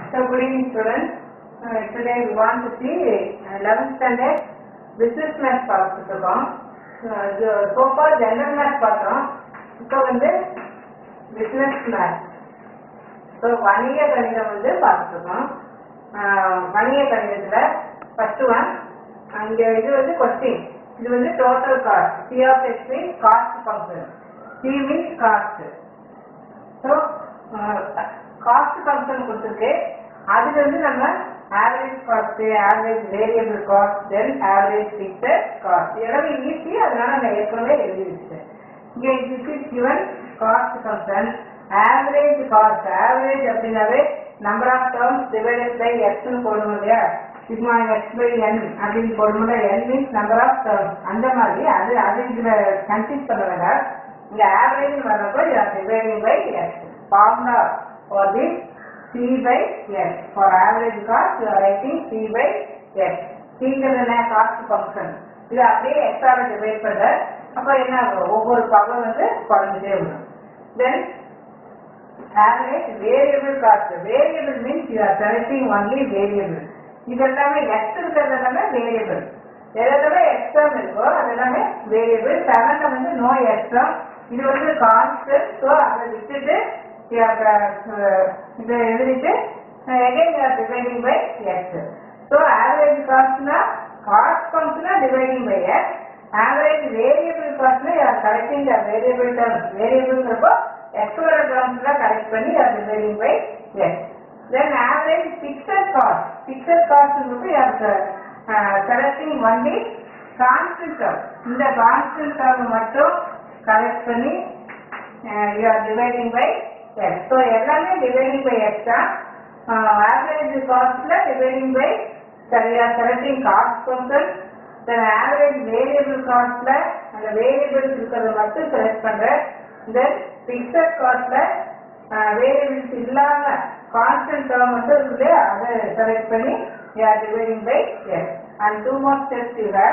So good evening students. Uh, today we want to see uh, 11th standard business math பார்த்துட்டு இருக்கோம். Uh, இது so far general math பார்த்தோம். இப்போ வந்து business math. So வணிக கணிதம் வந்து பார்த்துட்டு இருக்கோம். Uh, வணிக கணிதத்துல ஃபர்ஸ்ட் ஒன் அங்க இது வந்து கொஸ்டின் இது வந்து total cost C of X mean cost function C mean cost so cost function கொடுத்துருக்கு அதுல வந்து நம்ம average cost average variable cost then average fixed cost எல்லாமே ஈஸி அதனால நான் ஏற்கனவே எழுதி வச்சேன் இங்கே this is given cost function average cost average அப்படின்னாவே number of terms divided by எக்ஸ்னு போடணும் இல்லையா சிக்மா எக்ஸ் பை என் அப்படின்னு போடும்போது N means number of terms அந்த மாதிரி அது அது இதுல கன்சிஸ் பண்ண வேண்டாம் இங்க ஆவரேஜ் வர்றப்போ dividing by X formula for this C by X. For average cost, you are writing C by X. C ங்கிறது காஸ்ட் ஃபங்க்ஷன் இது அப்படியே X ஆல டிவைட் பண்ற அப்போ என்ன ஆகும் ஒவ்வொரு பவர் வந்து குறைஞ்சிட்டே வரும் தென் average variable cost variable means you are selecting only variable இது எல்லாமே x இருக்கிறது எல்லாமே variable எதெல்லாமே எக்ஸ்ட்ரம் இருக்கோ அது எல்லாமே வேரியபிள் செவன்ல வந்து நோ எக்ஸ்ட்ரம் இது வந்து கான்ஸ்டன்ட் ஸோ அதை விட்டுட்டு you are, uh, இதை எழுதிட்டு again you are dividing by x so average காஸ்ட்னா காஸ்ட் ஃபங்க்ஷனா dividing by X average variable காஸ்ட்னா you are collecting the variable terms வேரியபிள்ங்கிறப்போ எக்ஸோட டேர்ம்ஸ்ல கலெக்ட் பண்ணி you are dividing by x then average fixed cost fixed cost ங்கிறது you are uh, selecting only constant term இந்த constant term மட்டும் collect பண்ணி uh, you are dividing by x so எல்லாமே dividing by x தான் uh, average costல dividing by sorry, you are selecting cost function then average variable costல அந்த variables இருக்கிறத மட்டும் select பண்ற then fixed costல வேரியபிள்ஸ் இல்லாம கான்ஸ்டன்ட் டேர்ம் மட்டும் இருக்கு இல்லையா அதை செலக்ட் பண்ணி you are dividing by x and two more steps you have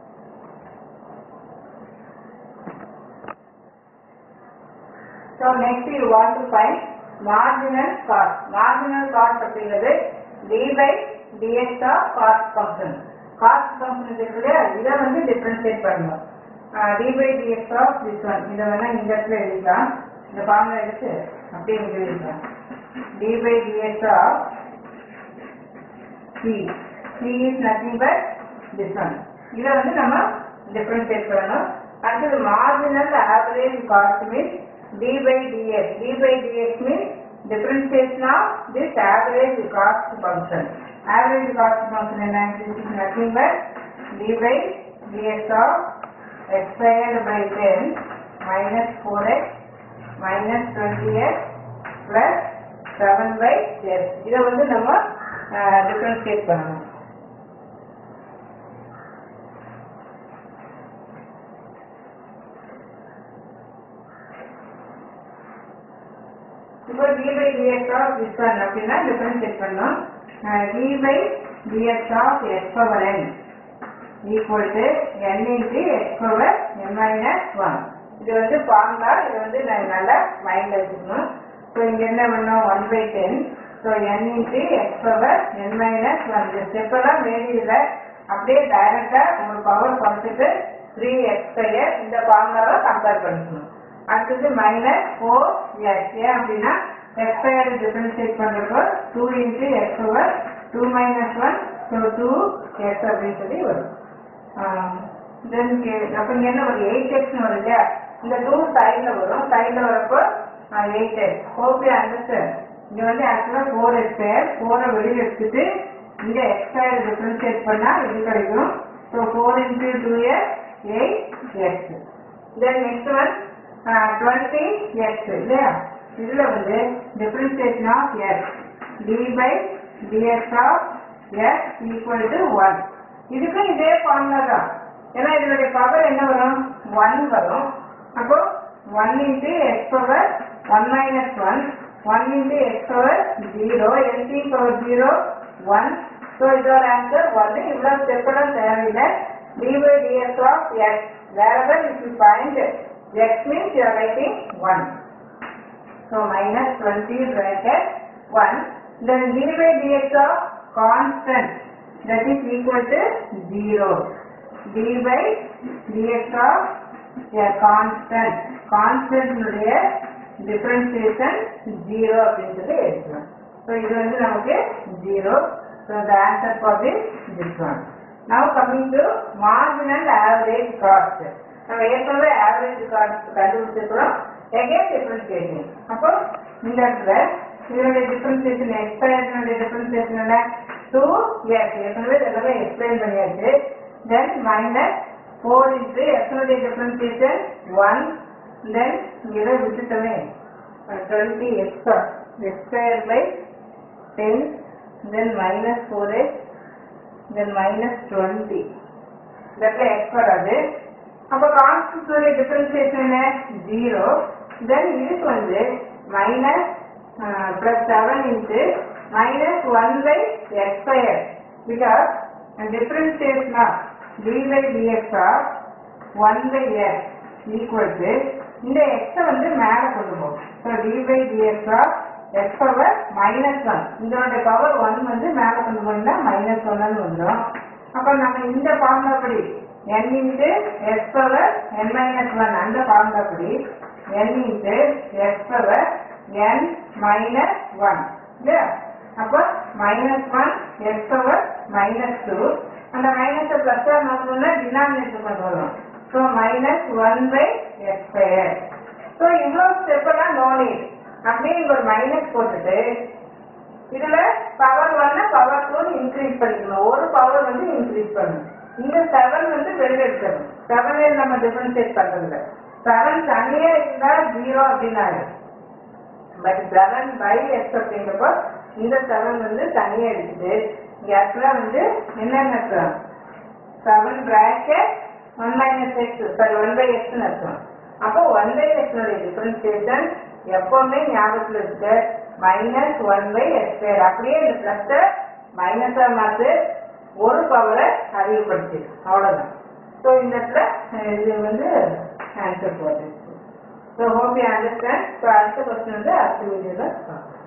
so next you want to find marginal cost marginal cost அப்படிங்கிறது d by dx of cost function cost function இருக்கு இல்லையா இதை வந்து டிஃபரன்ஷியேட் பண்ணணும் uh, d by dx of this one இதை வேணா இந்த இடத்துல எழுதிக்கலாம் இந்த ஃபார்முலா எடுத்து அப்படியே இங்க எழுதிக்கலாம் d by dx of c c is nothing but this one இதை வந்து நம்ம டிஃபரன்ஷியேட் பண்ணணும் அடுத்தது marginal average cost means d by dx d by dx means differentiation of this average cost function average cost function என்ன this is nothing but d by dx of x squared by 10 minus 4x minus 20x plus 7 by x இதை வந்து நம்ம differentiate பண்ணணும் இப்போ d by dx of this one அப்படின்னா differentiate பண்ணோம் d by dx of x power n equal to n into x power n minus 1 இது வந்து formula இது வந்து நான் நல்லா மைண்ட்ல வச்சுக்கணும் ஸோ இங்க என்ன பண்ணோம் one by ten so n into x power n minus 1 இந்த ஸ்டெப் எல்லாம் வேண்டியதில்ல அப்படியே டைரக்டா ஒரு பவர் குறைச்சிட்டு த்ரீ எக்ஸ் ஸ்கொயர் இந்த ஃபார்முலாவை கம்பேர் பண்ணிக்கணும் அடுத்தது மைனஸ் ஃபோர் எக்ஸ் ஏன் அப்படின்னா எக்ஸ் ஸ்கொயர் டிஃபரன்ஷியேட் பண்ணுறப்போ two into X over two minus one so two X அப்படின்னு சொல்லி வரும் தென் அப்போ இங்கே என்ன ஒரு எயிட் எக்ஸ்னு வரும் இல்லையா இந்த டூ சைடில் வரும் சைடில் வரப்போ eight X hope you understand இங்கே வந்து ஆக்சுவலாக ஃபோர் எக்ஸ் ஸ்கொயர் ஃபோரை வெளியில் எடுத்துட்டு இங்கே எக்ஸ் ஸ்கொயர் டிஃபரன்ஷியேட் பண்ணால் இது கிடைக்கும் so four into two X eight X then next one twenty X இல்லையா இதுல வந்து differentiation of X d by dx of X equal to one இதுக்கும் இதே ஃபார்முலா தான் ஏன்னா இதனுடைய பவர் என்ன வரும் ஒன் வரும் அப்போ one into X power one minus one one into X power zero எல்சி பவர் ஜீரோ ஒன் ஸோ இதோட ஆன்சர் ஒன்று இவ்வளோ ஸ்டெப்பெல்லாம் தேவையில்லை dy dx of x wherever if you find x means you are writing 1 so minus 20 bracket 1 then d by dx of constant that is equal to 0 d by dx of a constant constant உடைய differentiation 0 அப்படின்னு சொல்லி எடுக்கலாம் so இது வந்து நமக்கு 0 ஸோ the answer for this this one now coming to marginal average cost நம்ம ஏற்கனவே ஆவரேஜ் காஸ்ட் கண்டுபிடிச்சிருக்கிறோம் எகேன் டிஃபரன்சியேஷன் அப்போ இந்த இடத்துல இதனுடைய டிஃபரன்சியேஷன் எக்ஸ்பயர்னுடைய டிஃபரன்சியேஷன் என்ன டூ எஸ் ஏற்கனவே எல்லாமே எக்ஸ்பிளைன் பண்ணியாச்சு தென் மைனஸ் ஃபோர் இன்ட்டு எக்ஸனுடைய டிஃபரன்சியேஷன் ஒன் தென் இதை விட்டுட்டோமே twenty X X power by ten then minus four X then minus twenty இடத்துல எக்ஸ் வராது அப்போ கான்ஸ்டன்டோட டிஃபரன்சியேஷன் என்ன ஜீரோ தென் இதுக்கு வந்து minus plus seven into minus one by X square because differentiation of d by dx of one by X equal to இந்த எக்ஸை வந்து மேலே கொண்டு போகும் so d by dx of X power minus one இதோட power one வந்து மேலே கொண்டு போனீங்கன்னா மைனஸ் ஒன்னு வந்துடும் அப்போ நம்ம இந்த ஃபார்முலா படி n into X power n minus one அந்த ஃபார்முலா படி n into X power n minus one இல்லையா அப்போ minus one X power minus two அந்த மைனஸை ப்ளஸ் மாற்றணும்னா டினாமினேட்டர் கொண்டு வரும் so minus one by X square so இவ்வளோ ஸ்டெப்பெல்லாம் நோ நீட் அப்படியே இங்க ஒரு மைனஸ் போட்டுட்டு இதுல பவர் ஒன்ன பவர் டூ இன்க்ரீஸ் பண்ணிக்கணும் ஒரு பவர் வந்து இன்க்ரீஸ் பண்ணணும் இந்த செவன் வந்து வெளியே எடுக்கணும் செவனில் நம்ம டிஃபரன்ஷியேட் பண்றதில்ல செவன் தனியே இருந்தா ஜீரோ அப்படின்னாரு பட் செவன் பை எக்ஸ் அப்படிங்கிறப்போ இந்த செவன் வந்து தனியா எடுக்குது இங்க ஆக்சுவலா வந்து என்னென்ன seven bracket one minus X sorry one by எக்ஸ்னு அர்த்தம் அப்போ ஒன் பை எக்ஸ்னுடைய டிஃபரன்சியேஷன் எப்பவுமே ஞாபகத்தில் இருக்கு minus one by X square அப்படியே இந்த பிளஸ் மைனஸா மாத்து ஒரு பவரை அதிகப்படுத்தி அவ்வளவுதான் ஸோ இந்த இடத்துல அஹ், இது வந்து ஆன்சர் போட்டு so hope you understand so அடுத்த கொஸ்டின் வந்து அடுத்த வீடியோவில் பார்க்கலாம்